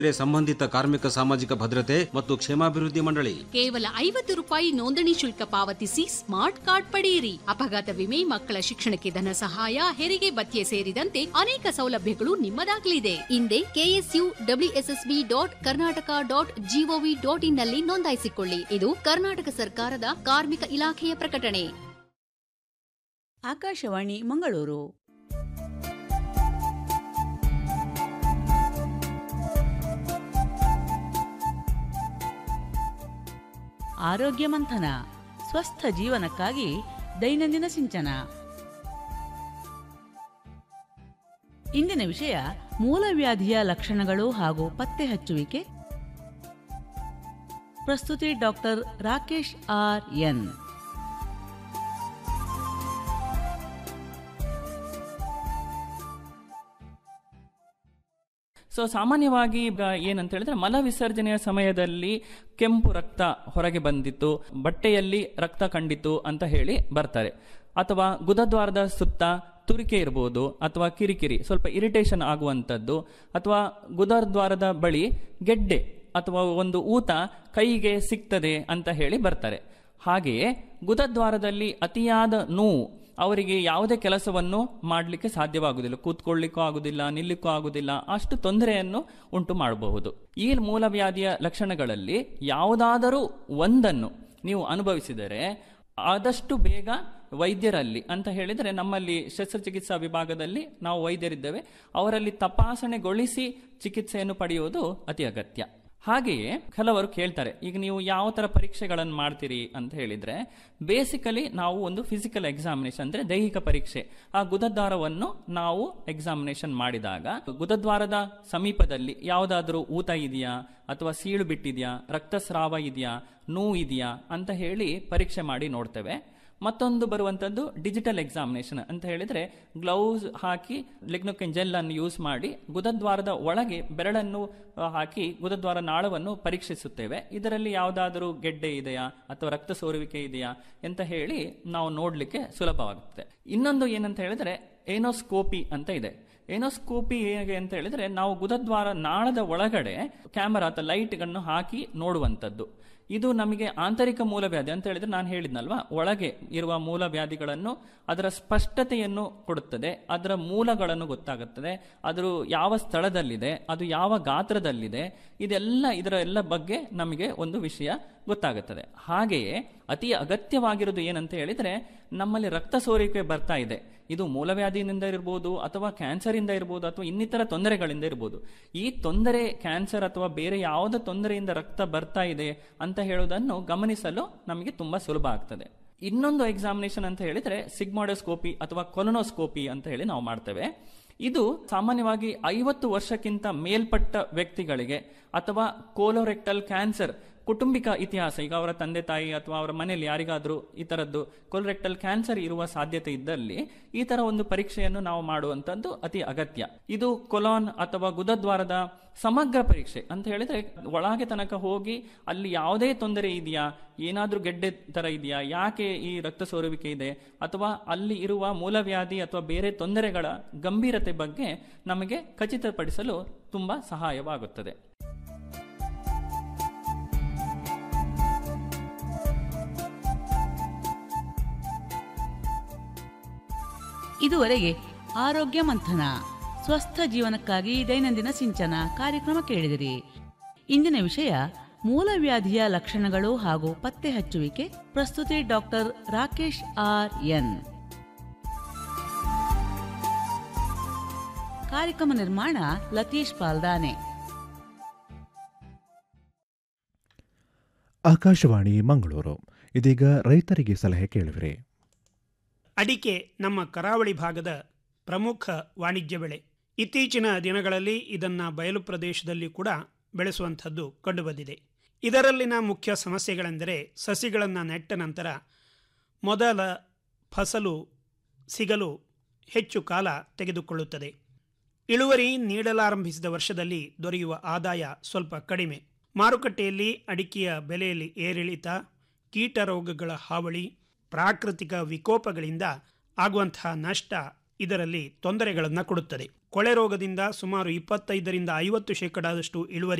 ಸಂಬಂಧಿತ ಕಾರ್ಮಿಕ ಸಾಮಾಜಿಕ ಭದ್ರತೆ ಮತ್ತು ಕ್ಷೇಮಾಭಿವೃದ್ಧಿ ಮಂಡಳಿ ಕೇವಲ ಐವತ್ತು ರೂಪಾಯಿ ನೋಂದಣಿ ಶುಲ್ಕ ಪಾವತಿಸಿ ಸ್ಮಾರ್ಟ್ ಕಾರ್ಡ್ ಪಡೆಯಿರಿ ಅಪಘಾತ ವಿಮೆ ಮಕ್ಕಳ ಶಿಕ್ಷಣಕ್ಕೆ ಧನ ಸಹಾಯ ಹೆರಿಗೆ ಭತ್ಯೆ ಸೇರಿದಂತೆ ಅನೇಕ ಸೌಲಭ್ಯಗಳು ನಿಮ್ಮದಾಗಲಿದೆ ಹಿಂದೆ KSU WSSB dot Karnataka dot GOV dot in ನಲ್ಲಿ ನೋಂದಾಯಿಸಿಕೊಳ್ಳಿ ಇದು ಕರ್ನಾಟಕ ಸರ್ಕಾರದ ಕಾರ್ಮಿಕ ಇಲಾಖೆಯ ಪ್ರಕಟಣೆ ಆಕಾಶವಾಣಿ ಮಂಗಳೂರು ಆರೋಗ್ಯ ಮಂಥನ ಸ್ವಸ್ಥ ಜೀವನಕ್ಕಾಗಿ ದೈನಂದಿನ ಸಿಂಚನ ಇಂದಿನ ವಿಷಯ ಮೂಲವ್ಯಾಧಿಯ ಲಕ್ಷಣಗಳು ಹಾಗೂ ಪತ್ತೆ ಹಚ್ಚುವಿಕೆ ಪ್ರಸ್ತುತಿ doctor Rakesh R N so ಸಾಮಾನ್ಯವಾಗಿ ಈಗ ಏನಂತ ಹೇಳಿದ್ರೆ ಮಲ ವಿಸರ್ಜನೆಯ ಸಮಯದಲ್ಲಿ ಕೆಂಪು ರಕ್ತ ಹೊರಗೆ ಬಂದಿತ್ತು ಬಟ್ಟೆಯಲ್ಲಿ ರಕ್ತ ಕಂಡಿತು ಅಂತ ಹೇಳಿ ಬರ್ತಾರೆ ಅಥವಾ ಗುದದ್ವಾರದ ಸುತ್ತ ತುರಿಕೆ ಇರ್ಬೋದು ಅಥವಾ ಕಿರಿಕಿರಿ ಸ್ವಲ್ಪ ಇರಿಟೇಷನ್ ಆಗುವಂಥದ್ದು ಅಥವಾ ಗುದದ್ವಾರದ ಬಳಿ ಗೆಡ್ಡೆ ಅಥವಾ ಒಂದು ಊತ ಕೈಗೆ ಸಿಗ್ತದೆ ಅಂತ ಹೇಳಿ ಬರ್ತಾರೆ ಹಾಗೆಯೇ ಗುದದ್ವಾರದಲ್ಲಿ ಅತಿಯಾದ ನೋವು ಅವರಿಗೆ ಯಾವುದೇ ಕೆಲಸವನ್ನು ಮಾಡಲಿಕ್ಕೆ ಸಾಧ್ಯವಾಗುವುದಿಲ್ಲ ಕೂತ್ಕೊಳ್ಳಿಕ್ಕೂ ಆಗುದಿಲ್ಲ ನಿಲ್ಲಿಕ್ಕೂ ಆಗುದಿಲ್ಲ ಅಷ್ಟು ತೊಂದರೆಯನ್ನು ಉಂಟು ಮಾಡಬಹುದು ಈ ಮೂಲವ್ಯಾಧಿಯ ಲಕ್ಷಣಗಳಲ್ಲಿ ಯಾವುದಾದರೂ ಒಂದನ್ನು ನೀವು ಅನುಭವಿಸಿದರೆ ಆದಷ್ಟು ಬೇಗ ವೈದ್ಯರಲ್ಲಿ ಅಂತ ಹೇಳಿದರೆ ನಮ್ಮಲ್ಲಿ ಶಸ್ತ್ರಚಿಕಿತ್ಸಾ ವಿಭಾಗದಲ್ಲಿ ನಾವು ವೈದ್ಯರಿದ್ದೇವೆ ಅವರಲ್ಲಿ ತಪಾಸಣೆಗೊಳಿಸಿ ಚಿಕಿತ್ಸೆಯನ್ನು ಪಡೆಯುವುದು ಅತಿ ಅಗತ್ಯ ಹಾಗೆಯೇ ಕೆಲವರು ಕೇಳ್ತಾರೆ ಈಗ ನೀವು ಯಾವ ತರ ಪರೀಕ್ಷೆಗಳನ್ನು ಮಾಡ್ತೀರಿ ಅಂತ ಹೇಳಿದ್ರೆ ಬೇಸಿಕಲಿ ನಾವು ಒಂದು ಫಿಸಿಕಲ್ ಎಕ್ಸಾಮಿನೇಷನ್ ಅಂದ್ರೆ ದೈಹಿಕ ಪರೀಕ್ಷೆ ಆ ಗುದದ್ವಾರವನ್ನು ನಾವು ಎಕ್ಸಾಮಿನೇಷನ್ ಮಾಡಿದಾಗ ಗುದದ್ವಾರದ ಸಮೀಪದಲ್ಲಿ ಯಾವುದಾದ್ರೂ ಊತ ಇದೆಯಾ ಅಥವಾ ಸೀಳು ಬಿಟ್ಟಿದೆಯಾ ರಕ್ತಸ್ರಾವ ಇದೆಯಾ ನೋವು ಇದೆಯಾ ಅಂತ ಹೇಳಿ ಪರೀಕ್ಷೆ ಮಾಡಿ ನೋಡ್ತೇವೆ ಮತ್ತೊಂದು ಬರುವಂಥದ್ದು ಡಿಜಿಟಲ್ ಎಕ್ಸಾಮಿನೇಷನ್ ಅಂತ ಹೇಳಿದ್ರೆ ಗ್ಲೌಸ್ ಹಾಕಿ ಲಿಗ್ನೋಕೆನ್ ಜೆಲ್ ಅನ್ನು ಯೂಸ್ ಮಾಡಿ ಗುದದ್ವಾರದ ಒಳಗೆ ಬೆರಳನ್ನು ಆ, ಹಾಕಿ ಗುದದ್ವಾರ ನಾಳವನ್ನು ಪರೀಕ್ಷಿಸುತ್ತೇವೆ ಇದರಲ್ಲಿ ಯಾವುದಾದರೂ ಗೆಡ್ಡೆ ಇದೆಯಾ ಅಥವಾ ರಕ್ತ ಸೋರುವಿಕೆ ಇದೆಯಾ ಅಂತ ಹೇಳಿ ನಾವು ನೋಡಲಿಕ್ಕೆ ಸುಲಭವಾಗುತ್ತೆ ಇನ್ನೊಂದು ಏನಂತ ಹೇಳಿದ್ರೆ ಏನೋಸ್ಕೋಪಿ ಅಂತ ಇದೆ ಏನೋಸ್ಕೋಪಿ ಹೇಗೆ ಅಂತ ಹೇಳಿದ್ರೆ ನಾವು ಗುದದ್ವಾರ ನಾಳದ ಒಳಗಡೆ ಕ್ಯಾಮರಾ ಅಥವಾ ಲೈಟ್ಗಳನ್ನು ಹಾಕಿ ನೋಡುವಂಥದ್ದು ಇದು ನಮಗೆ ಆಂತರಿಕ ಮೂಲವ್ಯಾಧಿ ಅಂತ ಹೇಳಿದ್ರೆ ನಾನು ಹೇಳಿದ್ನಲ್ವಾ ಒಳಗೆ ಇರುವ ಮೂಲವ್ಯಾಧಿಗಳನ್ನು ಅದರ ಸ್ಪಷ್ಟತೆಯನ್ನು ಕೊಡುತ್ತದೆ ಅದರ ಮೂಲಗಳನ್ನು ಗೊತ್ತಾಗುತ್ತದೆ ಅದರ ಯಾವ ಸ್ಥಳದಲ್ಲಿದೆ ಅದು ಯಾವ ಗಾತ್ರದಲ್ಲಿದೆ ಇದೆಲ್ಲ ಇದರ ಎಲ್ಲ ಬಗ್ಗೆ ನಮಗೆ ಒಂದು ವಿಷಯ ಗೊತ್ತಾಗುತ್ತದೆ ಹಾಗೆಯೇ ಅತಿ ಅಗತ್ಯವಾಗಿರೋದು ಏನಂತ ಹೇಳಿದ್ರೆ ನಮ್ಮಲ್ಲಿ ರಕ್ತ ಸೋರಿಕೆ ಬರ್ತಾ ಇದೆ ಇದು ಮೂಲವ್ಯಾಧಿಯಿಂದ ಇರ್ಬೋದು ಅಥವಾ ಕ್ಯಾನ್ಸರ್ ಇಂದ ಇರ್ಬೋದು ಅಥವಾ ಇನ್ನಿತರ ತೊಂದರೆಗಳಿಂದ ಇರ್ಬೋದು ಈ ತೊಂದರೆ ಕ್ಯಾನ್ಸರ್ ಅಥವಾ ಬೇರೆ ಯಾವುದೇ ತೊಂದರೆಯಿಂದ ರಕ್ತ ಬರ್ತಾ ಇದೆ ಅಂತ ಹೇಳೋದನ್ನು ಗಮನಿಸಲು ನಮಗೆ ತುಂಬಾ ಸುಲಭ ಆಗ್ತದೆ ಇನ್ನೊಂದು ಎಕ್ಸಾಮಿನೇಷನ್ ಅಂತ ಹೇಳಿದ್ರೆ ಸಿಗ್ಮಾಡೋಸ್ಕೋಪಿ ಅಥವಾ ಕೊಲೊನೋಸ್ಕೋಪಿ ಅಂತ ಹೇಳಿ ನಾವು ಮಾಡ್ತೇವೆ ಇದು ಸಾಮಾನ್ಯವಾಗಿ ಐವತ್ತು ವರ್ಷಕ್ಕಿಂತ ಮೇಲ್ಪಟ್ಟ ವ್ಯಕ್ತಿಗಳಿಗೆ ಅಥವಾ ಕೋಲೋರೆಕ್ಟಲ್ ಕ್ಯಾನ್ಸರ್ ಕುಟುಂಬಿಕ ಇತಿಹಾಸ ಈಗ ಅವರ ತಂದೆ ತಾಯಿ ಅಥವಾ ಅವರ ಮನೆಯಲ್ಲಿ ಯಾರಿಗಾದ್ರೂ ಈ ತರದ್ದು ಕೊಲರೆಕ್ಟಲ್ ಕ್ಯಾನ್ಸರ್ ಇರುವ ಸಾಧ್ಯತೆ ಇದ್ದಲ್ಲಿ ಈ ತರ ಒಂದು ಪರೀಕ್ಷೆಯನ್ನು ನಾವು ಮಾಡುವಂತದ್ದು ಅತಿ ಅಗತ್ಯ ಇದು ಕೊಲಾನ್ ಅಥವಾ ಗುದದ್ವಾರದ ಸಮಗ್ರ ಪರೀಕ್ಷೆ ಅಂತ ಹೇಳಿದ್ರೆ ಒಳಗೆ ತನಕ ಹೋಗಿ ಅಲ್ಲಿ ಯಾವುದೇ ತೊಂದರೆ ಇದೆಯಾ ಏನಾದ್ರೂ ಗೆಡ್ಡೆ ತರ ಇದೆಯಾ ಯಾಕೆ ಈ ರಕ್ತ ಸೋರುವಿಕೆ ಇದೆ ಅಥವಾ ಅಲ್ಲಿ ಇರುವ ಮೂಲವ್ಯಾಧಿ ಅಥವಾ ಬೇರೆ ತೊಂದರೆಗಳ ಗಂಭೀರತೆ ಬಗ್ಗೆ ನಮಗೆ ಖಚಿತಪಡಿಸಲು ತುಂಬಾ ಸಹಾಯವಾಗುತ್ತದೆ ಇದುವರೆಗೆ ಆರೋಗ್ಯ ಮಂಥನ ಸ್ವಸ್ಥ ಜೀವನಕ್ಕಾಗಿ ದೈನಂದಿನ ಸಿಂಚನ ಕಾರ್ಯಕ್ರಮ ಕೇಳಿದಿರಿ ಇಂದಿನ ವಿಷಯ ಮೂಲವ್ಯಾಧಿಯ ಲಕ್ಷಣಗಳು ಹಾಗೂ ಪತ್ತೆ ಹಚ್ಚುವಿಕೆ ಪ್ರಸ್ತುತಿ ಡಾಕ್ಟರ್ ರಾಕೇಶ್ ಆರ್ ಎನ್ ಕಾರ್ಯಕ್ರಮ ನಿರ್ಮಾಣ ಲತೀಶ್ ಪಾಲ್ದಾನೆ ಆಕಾಶವಾಣಿ ಮಂಗಳೂರು ಇದೀಗ ರೈತರಿಗೆ ಸಲಹೆ ಕೇಳುವಿರಿ ಅಡಿಕೆ ನಮ್ಮ ಕರಾವಳಿ ಭಾಗದ ಪ್ರಮುಖ ವಾಣಿಜ್ಯ ಬೆಳೆ ಇತ್ತೀಚಿನ ದಿನಗಳಲ್ಲಿ ಇದನ್ನು ಬಯಲು ಪ್ರದೇಶದಲ್ಲಿ ಕೂಡ ಬೆಳೆಸುವಂಥದ್ದು ಕಂಡುಬಂದಿದೆ ಇದರಲ್ಲಿನ ಮುಖ್ಯ ಸಮಸ್ಯೆಗಳೆಂದರೆ ಸಸಿಗಳನ್ನು ನೆಟ್ಟ ನಂತರ ಮೊದಲ ಫಸಲು ಸಿಗಲು ಹೆಚ್ಚು ಕಾಲ ತೆಗೆದುಕೊಳ್ಳುತ್ತದೆ ಇಳುವರಿ ನೀಡಲಾರಂಭಿಸಿದ ವರ್ಷದಲ್ಲಿ ದೊರೆಯುವ ಆದಾಯ ಸ್ವಲ್ಪ ಕಡಿಮೆ ಮಾರುಕಟ್ಟೆಯಲ್ಲಿ ಅಡಿಕೆಯ ಬೆಲೆಯಲ್ಲಿ ಏರಿಳಿತ ಕೀಟ ರೋಗಗಳ ಹಾವಳಿ ಪ್ರಾಕೃತಿಕ ವಿಕೋಪಗಳಿಂದ ಆಗುವಂತಹ ನಷ್ಟ ಇದರಲ್ಲಿ ತೊಂದರೆಗಳನ್ನು ಕೊಡುತ್ತದೆ ಕೊಳೆ ರೋಗದಿಂದ ಸುಮಾರು ಇಪ್ಪತ್ತೈದರಿಂದ ಐವತ್ತು ಶೇಕಡಾದಷ್ಟು ಇಳುವರಿ